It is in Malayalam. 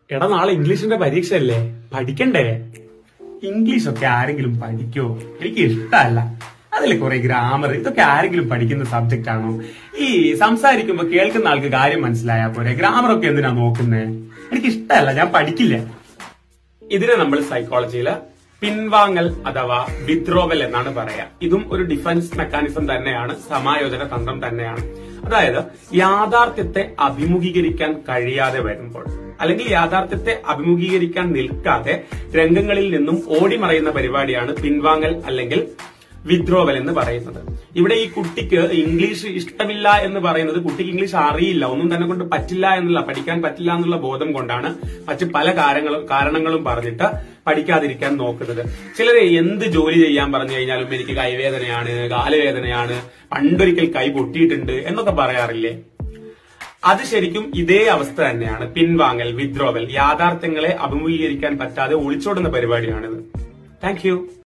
എടാ നാളെ ഇംഗ്ലീഷിന്റെ പരീക്ഷയല്ലേ പഠിക്കണ്ടേ ഇംഗ്ലീഷ് ഒക്കെ ആരെങ്കിലും പഠിക്കോ എനിക്ക് ഇഷ്ടമല്ല അതിൽ കുറെ ഗ്രാമർ ഇതൊക്കെ ആരെങ്കിലും പഠിക്കുന്ന സബ്ജക്റ്റ് ആണോ ഈ സംസാരിക്കുമ്പോ കേൾക്കുന്ന ആൾക്ക് കാര്യം മനസ്സിലായാ പോരെ ഗ്രാമർ ഒക്കെ എന്തിനാ നോക്കുന്നേ എനിക്ക് ഇഷ്ടമല്ല ഞാൻ പഠിക്കില്ല ഇതിനെ നമ്മൾ സൈക്കോളജിയില് പിൻവാങ്ങൽ അഥവാ വിത്രോവൽ എന്നാണ് പറയാ ഇതും ഒരു ഡിഫൻസ് മെക്കാനിസം തന്നെയാണ് സമായോജന തന്ത്രം തന്നെയാണ് അതായത് യാഥാർത്ഥ്യത്തെ അഭിമുഖീകരിക്കാൻ കഴിയാതെ വരുമ്പോൾ അല്ലെങ്കിൽ യാഥാർത്ഥ്യത്തെ അഭിമുഖീകരിക്കാൻ നിൽക്കാതെ രംഗങ്ങളിൽ നിന്നും ഓടിമറയുന്ന പരിപാടിയാണ് പിൻവാങ്ങൽ അല്ലെങ്കിൽ വിത്രോവൽ എന്ന് പറയുന്നത് ഇവിടെ ഈ കുട്ടിക്ക് ഇംഗ്ലീഷ് ഇഷ്ടമില്ല എന്ന് പറയുന്നത് കുട്ടിക്ക് ഇംഗ്ലീഷ് അറിയില്ല ഒന്നും തന്നെ കൊണ്ട് പറ്റില്ല എന്നുള്ള പഠിക്കാൻ പറ്റില്ല എന്നുള്ള ബോധം കൊണ്ടാണ് മറ്റ് പല കാര്യങ്ങളും കാരണങ്ങളും പറഞ്ഞിട്ട് പഠിക്കാതിരിക്കാൻ നോക്കുന്നത് ചിലരെ എന്ത് ജോലി ചെയ്യാൻ പറഞ്ഞു കഴിഞ്ഞാലും എനിക്ക് കൈവേദനയാണ് കാലുവേദനയാണ് പണ്ടൊരിക്കൽ കൈ പൊട്ടിയിട്ടുണ്ട് എന്നൊക്കെ പറയാറില്ലേ അത് ശരിക്കും ഇതേ അവസ്ഥ തന്നെയാണ് പിൻവാങ്ങൽ വിത്രോവൽ യാഥാർത്ഥ്യങ്ങളെ അഭിമുഖീകരിക്കാൻ പറ്റാതെ ഒളിച്ചോടുന്ന പരിപാടിയാണിത് താങ്ക് യു